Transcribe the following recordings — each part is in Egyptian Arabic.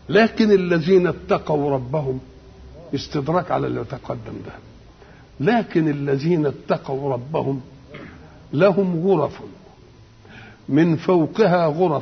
لكن الذين اتقوا ربهم استدراك على اللي تقدم ده لكن الذين اتقوا ربهم لهم غرف من فوقها غرف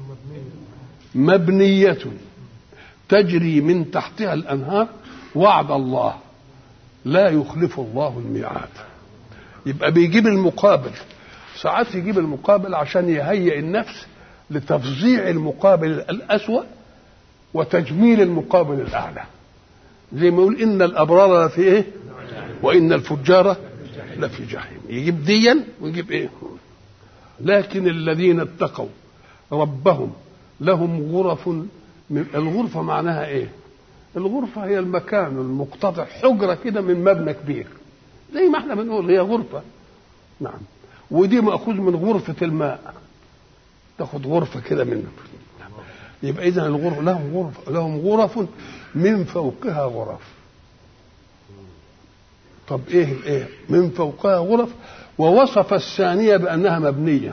مبنية تجري من تحتها الأنهار وعد الله لا يخلف الله الميعاد يبقى بيجيب المقابل ساعات يجيب المقابل عشان يهيئ النفس لتفظيع المقابل الأسوأ وتجميل المقابل الأعلى زي ما يقول إن الأبرار لفي إيه وإن الفجار لفي جحيم يجيب ديا ويجيب إيه لكن الذين اتقوا ربهم لهم غرف من الغرفة معناها إيه الغرفة هي المكان المقتطع حجرة كده من مبنى كبير زي ما احنا بنقول هي غرفة نعم ودي مأخوذ من غرفة الماء تاخد غرفة كده منه يبقى إذا الغرف لهم غرف لهم غرف من فوقها غرف طب ايه ايه من فوقها غرف ووصف الثانية بأنها مبنية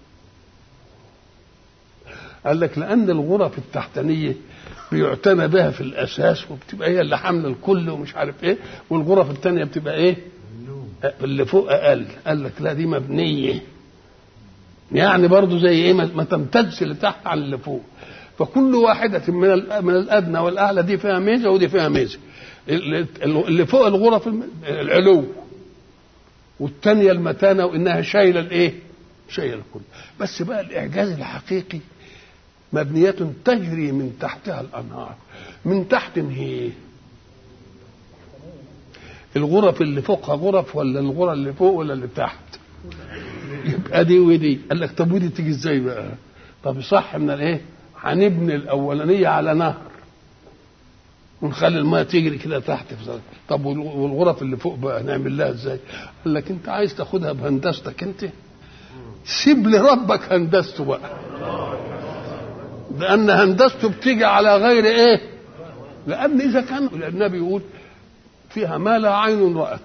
قال لك لأن الغرف التحتانية بيعتنى بها في الأساس وبتبقى هي اللي حاملة الكل ومش عارف إيه والغرف الثانية بتبقى إيه؟ اللي فوق أقل قال لك لا دي مبنية يعني برضو زي إيه ما تمتدش لتحت عن اللي فوق فكل واحدة من من الأدنى والأعلى دي فيها ميزة ودي فيها ميزة اللي فوق الغرف العلو والثانية المتانة وإنها شايلة الإيه؟ شايلة الكل بس بقى الإعجاز الحقيقي مبنية تجري من تحتها الأنهار من تحت هي الغرف اللي فوقها غرف ولا الغرف اللي فوق ولا اللي تحت يبقى دي ودي قال لك طب ودي تيجي ازاي بقى طب صح من الايه هنبني الاولانيه على نهر ونخلي الماء تجري كده تحت في زي. طب والغرف اللي فوق بقى نعمل لها ازاي قال لك انت عايز تاخدها بهندستك انت سيب لربك هندسته بقى لان هندسته بتيجي على غير ايه لان اذا كان النبي يقول فيها ما لا عين رأت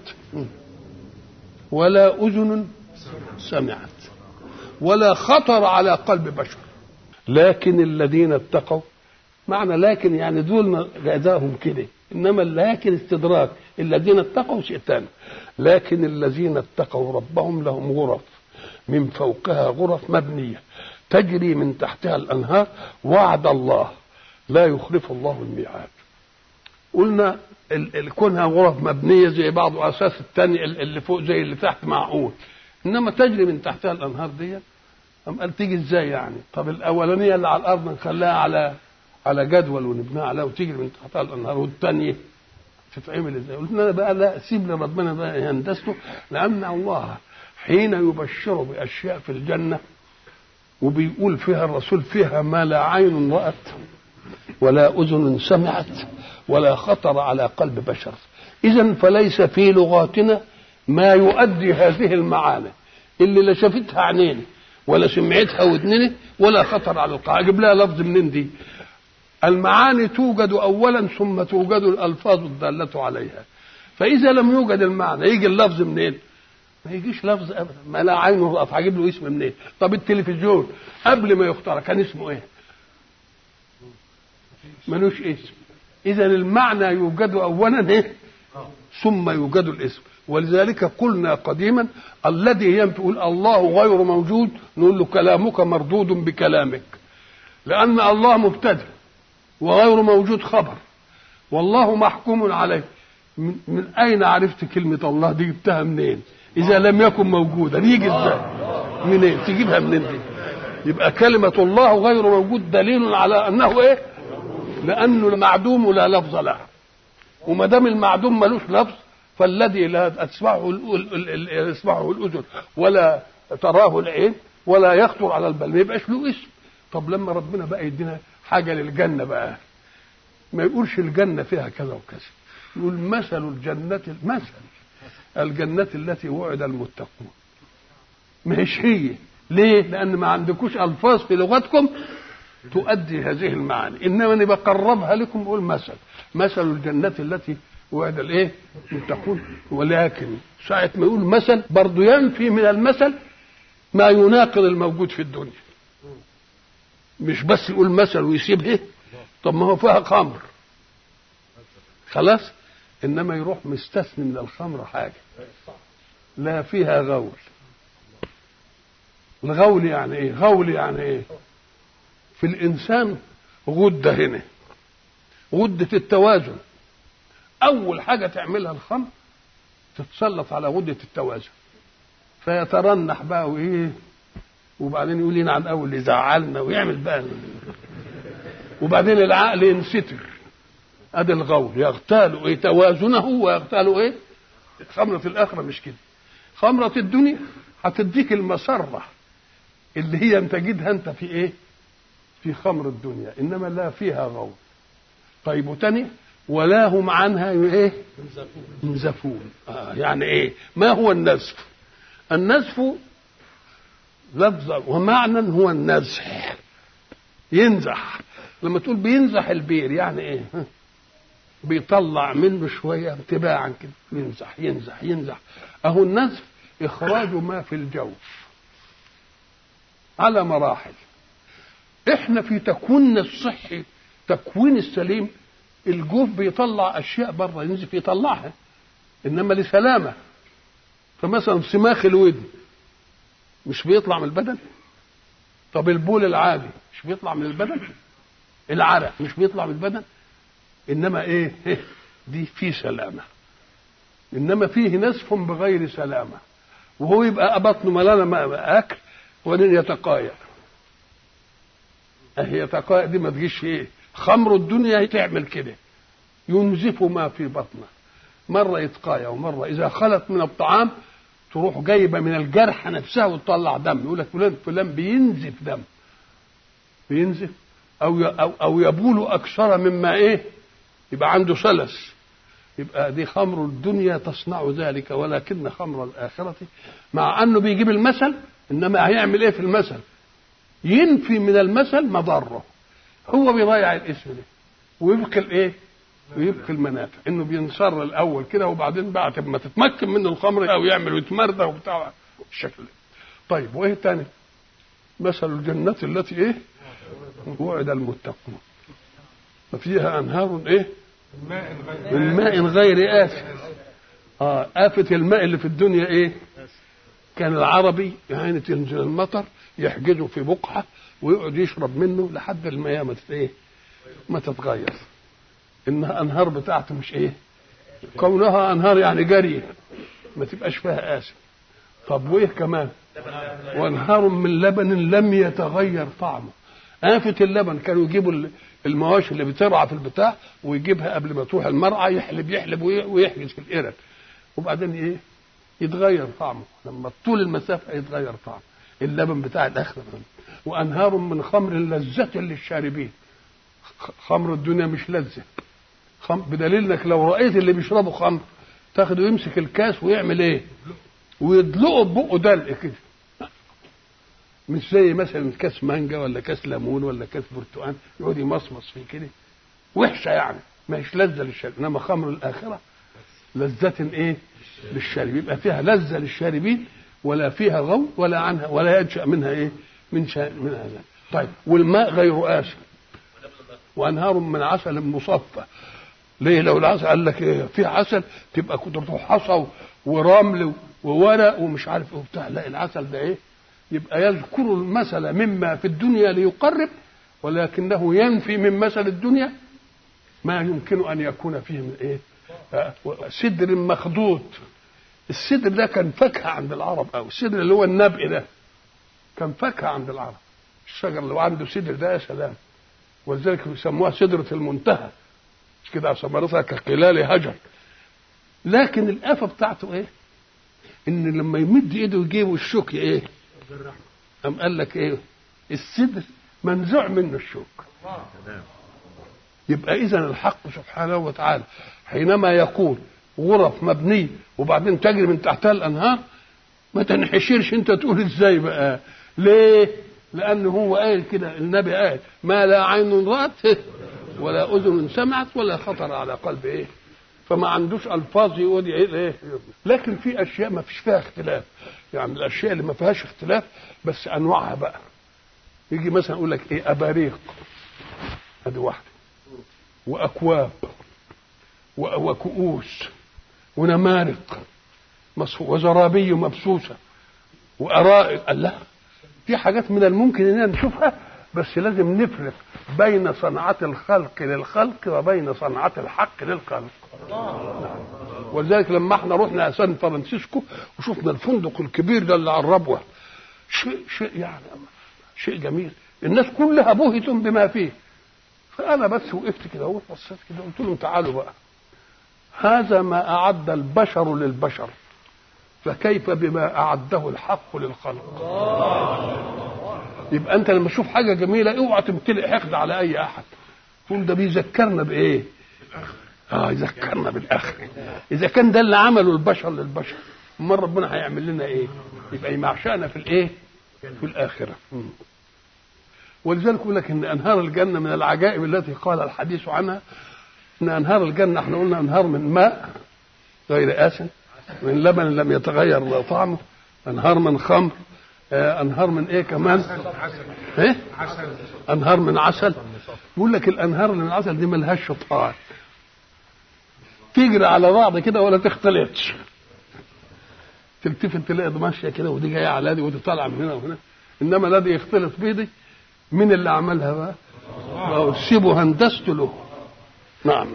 ولا أذن سمعت ولا خطر على قلب بشر لكن الذين اتقوا معنى لكن يعني دول جزاهم كده انما لكن استدراك الذين اتقوا شيطان لكن الذين اتقوا ربهم لهم غرف من فوقها غرف مبنيه تجري من تحتها الانهار وعد الله لا يخلف الله الميعاد قلنا كونها غرف مبنيه زي بعض اساس الثاني اللي فوق زي اللي تحت معقول انما تجري من تحتها الانهار دي أم قال تيجي ازاي يعني طب الاولانيه اللي على الارض نخليها على على جدول ونبنيها عليها وتجري من تحتها الانهار والثانيه تتعمل ازاي قلنا بقى لا سيب لربنا بقى هندسته لان الله حين يبشر باشياء في الجنه وبيقول فيها الرسول فيها ما لا عين رأت ولا أذن سمعت ولا خطر على قلب بشر إذا فليس في لغاتنا ما يؤدي هذه المعاني اللي لا شافتها عينينا ولا سمعتها ودننا ولا خطر على القلب أجيب لها لفظ منين دي المعاني توجد أولا ثم توجد الألفاظ الدالة عليها فإذا لم يوجد المعنى يجي اللفظ منين ما يجيش لفظ ابدا ما لا عين رأت هجيب له اسم منين طب التلفزيون قبل ما يخترع كان اسمه ايه ملوش اسم اذا المعنى يوجد اولا ايه ثم يوجد الاسم ولذلك قلنا قديما الذي ينفي يقول الله غير موجود نقول له كلامك مردود بكلامك لان الله مبتدئ وغير موجود خبر والله محكوم عليه من, من اين عرفت كلمه الله دي جبتها منين اذا لم يكن موجودا يجي ازاي منين تجيبها منين دي يبقى كلمه الله غير موجود دليل على انه ايه لانه المعدوم لا لفظ له وما دام المعدوم ملوش لفظ فالذي لا تسمعه يسمعه الاذن ولا تراه العين ولا يخطر على البال ما يبقاش له اسم طب لما ربنا بقى يدينا حاجه للجنه بقى ما يقولش الجنه فيها كذا وكذا يقول مثل الجنه مثل الجنة التي وعد المتقون مش هي ليه لأن ما عندكوش ألفاظ في لغتكم تؤدي هذه المعاني إنما أنا بقربها لكم بقول مثل مثل الجنة التي وعد الإيه المتقون ولكن ساعة ما يقول مثل برضه ينفي من المثل ما يناقض الموجود في الدنيا مش بس يقول مثل ويسيبه طب ما هو فيها خمر خلاص انما يروح مستثني من الخمر حاجه لا فيها غول الغول يعني ايه غول يعني ايه في الانسان غده هنا غده التوازن اول حاجه تعملها الخمر تتسلط على غده التوازن فيترنح بقى وايه وبعدين يقول لنا عن اول يزعلنا ويعمل بقى وبعدين العقل ينستر ادي الغول يغتال ايه توازنه ويغتال ايه خمرة الآخرة مش كده خمرة الدنيا هتديك المسرة اللي هي انت تجدها انت في ايه في خمر الدنيا انما لا فيها غول طيب وتاني ولا هم عنها ايه ينزفون آه يعني ايه ما هو النزف النزف لفظا ومعنى هو النزح ينزح لما تقول بينزح البير يعني ايه بيطلع منه شويه تباعا كده ينزح ينزح ينزح اهو النزف اخراج ما في الجوف على مراحل احنا في تكويننا الصحي تكوين السليم الجوف بيطلع اشياء بره ينزف يطلعها انما لسلامه فمثلا صماخ الودن مش بيطلع من البدن طب البول العادي مش بيطلع من البدن العرق مش بيطلع من البدن انما ايه دي في سلامه انما فيه نسف بغير سلامه وهو يبقى بطنه ملانه اكل وبعدين يتقايا اهي يتقايا دي ما تجيش ايه خمر الدنيا تعمل كده ينزف ما في بطنه مره يتقايا ومره اذا خلت من الطعام تروح جايبه من الجرح نفسها وتطلع دم يقول لك فلان فلان بينزف دم بينزف او او او يبول اكثر مما ايه يبقى عنده سلس يبقى دي خمر الدنيا تصنع ذلك ولكن خمر الآخرة مع أنه بيجيب المثل إنما هيعمل إيه في المثل ينفي من المثل مضره هو بيضيع الاسم ده ويبقي الإيه ويبقي المنافع إنه بينصر الأول كده وبعدين بعد ما تتمكن منه الخمر أو يعمل ويتمردى وبتاع الشكل ده طيب وإيه تاني مثل الجنة التي إيه وعد المتقون ففيها أنهار إيه من ماء غير آسف اه آفة الماء اللي في الدنيا ايه كان العربي يعني تنزل المطر يحجزه في بقعة ويقعد يشرب منه لحد المياه ما ايه ما تتغير انها انهار بتاعته مش ايه كونها انهار يعني جارية ما تبقاش فيها آسف طب وايه كمان وانهار من لبن لم يتغير طعمه آفة اللبن كانوا يجيبوا المواشي اللي بترعى في البتاع ويجيبها قبل ما تروح المرعى يحلب يحلب ويحجز في القرد وبعدين ايه يتغير طعمه لما طول المسافه يتغير طعمه اللبن بتاع الاخر وانهار من خمر لذة للشاربين خمر الدنيا مش لذة خمر بدليل انك لو رايت اللي بيشربوا خمر تاخده يمسك الكاس ويعمل ايه ويدلقه ببقه دلق كده مش زي مثلا كاس مانجا ولا كاس ليمون ولا كاس برتقال يقعد يمصمص فيه كده وحشه يعني ما هيش لذه للشارب انما خمر الاخره لذة ايه؟ للشارب يبقى فيها لذة للشاربين ولا فيها غو ولا عنها ولا ينشأ منها ايه؟ من شاء من هذا طيب والماء غير آسن وأنهار من عسل مصفى ليه لو العسل قال لك إيه في عسل تبقى كنت تروح حصى ورمل وورق ومش عارف ايه وبتاع لا العسل ده ايه؟ يبقى يذكر المثل مما في الدنيا ليقرب ولكنه ينفي من مثل الدنيا ما يمكن ان يكون فيه من ايه سدر مخضوط السدر ده كان فاكهه عند العرب او السدر اللي هو النبق ده كان فاكهه عند العرب الشجر اللي عنده سدر ده يا سلام ولذلك بيسموها سدرة المنتهى مش كده ثمرتها كقلال هجر لكن الآفة بتاعته ايه؟ ان لما يمد ايده يجيبه الشوك ايه؟ قام قال لك ايه السدر منزوع منه الشوك يبقى اذا الحق سبحانه وتعالى حينما يقول غرف مبنيه وبعدين تجري من تحتها الانهار ما تنحشرش انت تقول ازاي بقى ليه لانه هو قال كده النبي قال ما لا عين رات ولا اذن سمعت ولا خطر على قلب ايه فما عندوش الفاظ يقول ايه لكن في اشياء ما فيش فيها اختلاف يعني الاشياء اللي ما فيهاش اختلاف بس انواعها بقى يجي مثلا يقول لك ايه اباريق ادي واحده واكواب وكؤوس ونمارق وزرابي مبسوسه وارائك الله في حاجات من الممكن اننا نشوفها بس لازم نفرق بين صنعة الخلق للخلق وبين صنعة الحق للخلق ولذلك لما احنا رحنا سان فرانسيسكو وشفنا الفندق الكبير ده اللي على الربوه شيء شيء يعني شيء جميل الناس كلها بهت بما فيه فانا بس وقفت كده وبصيت كده قلت لهم تعالوا بقى هذا ما اعد البشر للبشر فكيف بما اعده الحق للخلق يبقى انت لما تشوف حاجه جميله اوعى تمتلئ حقد على اي احد تقول ده بيذكرنا بايه اه يذكرنا بالاخر اذا كان ده اللي عمله البشر للبشر امال ربنا هيعمل لنا ايه يبقى يمعشانا في الايه في الاخره ولذلك يقول لك ان انهار الجنه من العجائب التي قال الحديث عنها ان انهار الجنه احنا قلنا انهار من ماء غير آسن من لبن لم يتغير طعمه انهار من خمر انهار من ايه كمان ايه انهار من عسل يقول لك الانهار اللي من العسل دي ملهاش شطآن تجري على بعض كده ولا تختلطش تلتفت تلاقي دي ماشيه كده ودي جايه على دي ودي طالعه من هنا وهنا انما الذي يختلط بيدي مين اللي عملها بقى؟ سيبوا هندسته له نعم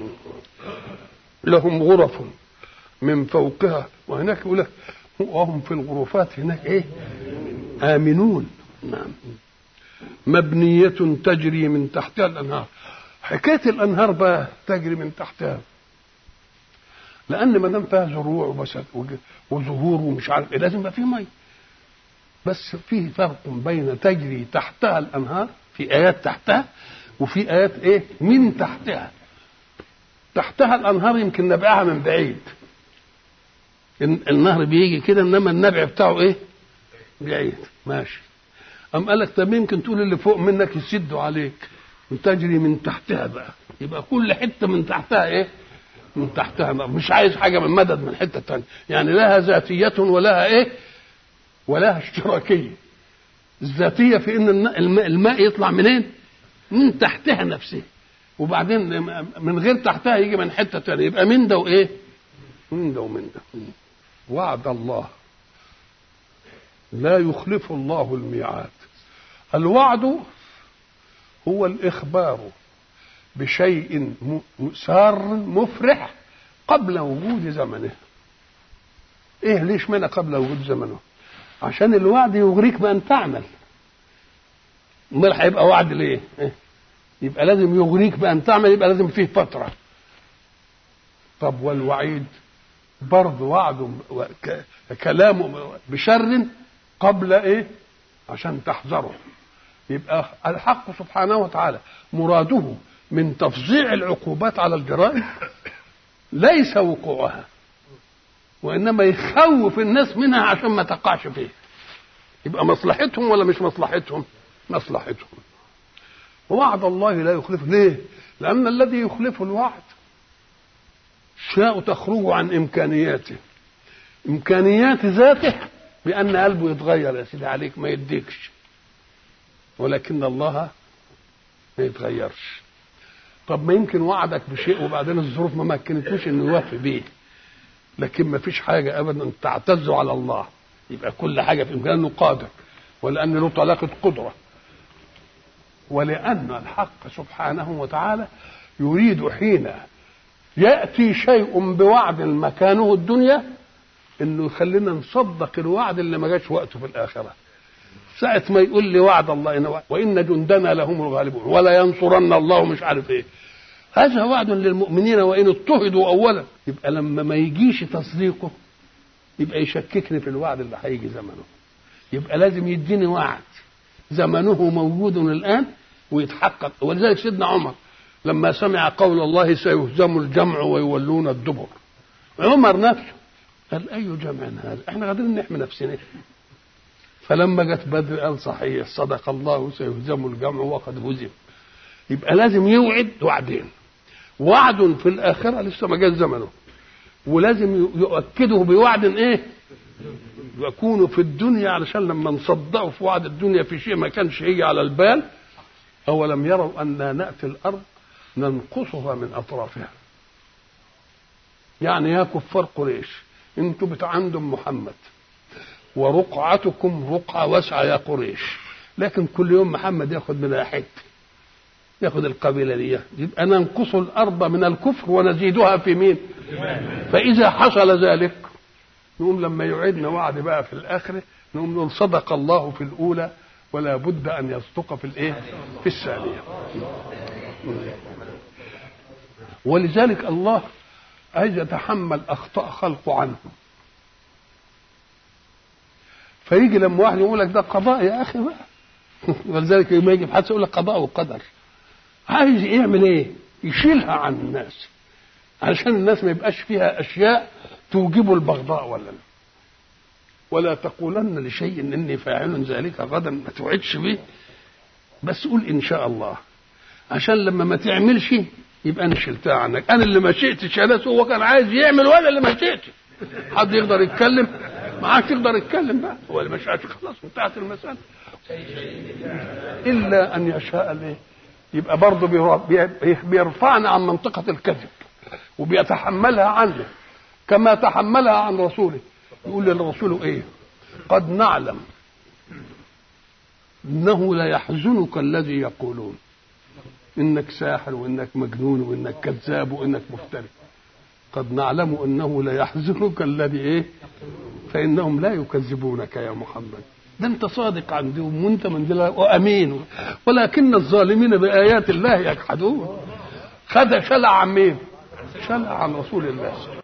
لهم غرف من فوقها وهناك يقول لك وهم في الغرفات هناك ايه آمنون نعم مبنية تجري من تحتها الأنهار حكاية الأنهار بقى تجري من تحتها لأن ما دام فيها زروع وزهور ومش عارف إيه لازم يبقى فيه مية بس فيه فرق بين تجري تحتها الأنهار في آيات تحتها وفي آيات إيه من تحتها تحتها الأنهار يمكن نبعها من بعيد النهر بيجي كده انما النبع بتاعه ايه بعيد ماشي أم قال لك طب يمكن تقول اللي فوق منك يسدوا عليك وتجري من تحتها بقى يبقى كل حته من تحتها ايه من تحتها مش عايز حاجه من مدد من حته تانية يعني لها ذاتيه ولها ايه ولها اشتراكيه الذاتيه في ان الماء, الماء يطلع منين من تحتها نفسها وبعدين من غير تحتها يجي من حته تانية يبقى من ده وايه من ده ومن ده وعد الله لا يخلف الله الميعاد الوعد هو الإخبار بشيء سار مفرح قبل وجود زمنه ايه ليش منع قبل وجود زمنه عشان الوعد يغريك بان تعمل امال هيبقى وعد ليه إيه؟ يبقى لازم يغريك بان تعمل يبقى لازم فيه فتره طب والوعيد برضه وعد كلام بشر قبل ايه عشان تحذره يبقى الحق سبحانه وتعالى مراده من تفظيع العقوبات على الجرائم ليس وقوعها وانما يخوف الناس منها عشان ما تقعش فيه يبقى مصلحتهم ولا مش مصلحتهم مصلحتهم ووعد الله لا يخلف ليه لان الذي يخلف الوعد شاء تخرج عن امكانياته امكانيات ذاته بان قلبه يتغير يا سيدي عليك ما يديكش ولكن الله ما يتغيرش طب ما يمكن وعدك بشيء وبعدين الظروف ما مكنتوش انه يوفي بيه لكن ما فيش حاجه ابدا تعتز على الله يبقى كل حاجه في امكانه قادر ولان له طلاقه قدره ولان الحق سبحانه وتعالى يريد حين ياتي شيء بوعد مكانه الدنيا انه يخلينا نصدق الوعد اللي ما جاش وقته في الاخره ساعة ما يقول لي وعد الله إن وإن جندنا لهم الغالبون ولا ينصرن الله مش عارف إيه هذا وعد للمؤمنين وإن اضطهدوا أولا يبقى لما ما يجيش تصديقه يبقى يشككني في الوعد اللي هيجي زمنه يبقى لازم يديني وعد زمنه موجود الآن ويتحقق ولذلك سيدنا عمر لما سمع قول الله سيهزم الجمع ويولون الدبر عمر نفسه قال أي جمع هذا احنا قادرين نحمي نفسنا فلما جت بدر قال صحيح صدق الله سيهزم الجمع وقد هزم يبقى لازم يوعد وعدين وعد في الآخرة لسه ما جاش زمنه ولازم يؤكده بوعد ايه يكون في الدنيا علشان لما نصدقه في وعد الدنيا في شيء ما كانش هيجي على البال أولم يروا أنا نأتي الأرض ننقصها من أطرافها يعني يا كفار قريش انتوا بتعندم محمد ورقعتكم رقعة واسعة يا قريش لكن كل يوم محمد ياخد منها حته ياخد القبيلة دي يبقى ننقص الأرض من الكفر ونزيدها في مين فإذا حصل ذلك نقوم لما يعيدنا وعد بقى في الآخرة نقوم نقول صدق الله في الأولى ولا بد أن يصدق في الإيه في الثانية ولذلك الله عايز يتحمل أخطاء خلقه عنه فيجي لما واحد يقول لك ده قضاء يا أخي بقى ولذلك لما يجي في حادثة يقول لك قضاء وقدر عايز يعمل ايه يشيلها عن الناس علشان الناس ما يبقاش فيها اشياء توجب البغضاء ولا ولا تقولن لشيء اني فاعل ذلك غدا ما توعدش به بس قول ان شاء الله عشان لما ما تعملش يبقى انا شلتها عنك انا اللي ما شئتش يا ناس هو كان عايز يعمل وانا اللي ما شئتش حد يقدر يتكلم ما عادش يقدر يتكلم بقى هو اللي ما شاءش خلاص انتهت المساله الا ان يشاء الايه يبقى برضه بيرفعنا عن منطقة الكذب وبيتحملها عنه كما تحملها عن رسوله يقول للرسول ايه قد نعلم انه ليحزنك الذي يقولون انك ساحر وانك مجنون وانك كذاب وانك مفتري قد نعلم انه ليحزنك الذي ايه فانهم لا يكذبونك يا محمد ده انت صادق عندهم وانت من وامين ولكن الظالمين بايات الله يجحدون خد شلع عن مين؟ شلع عن رسول الله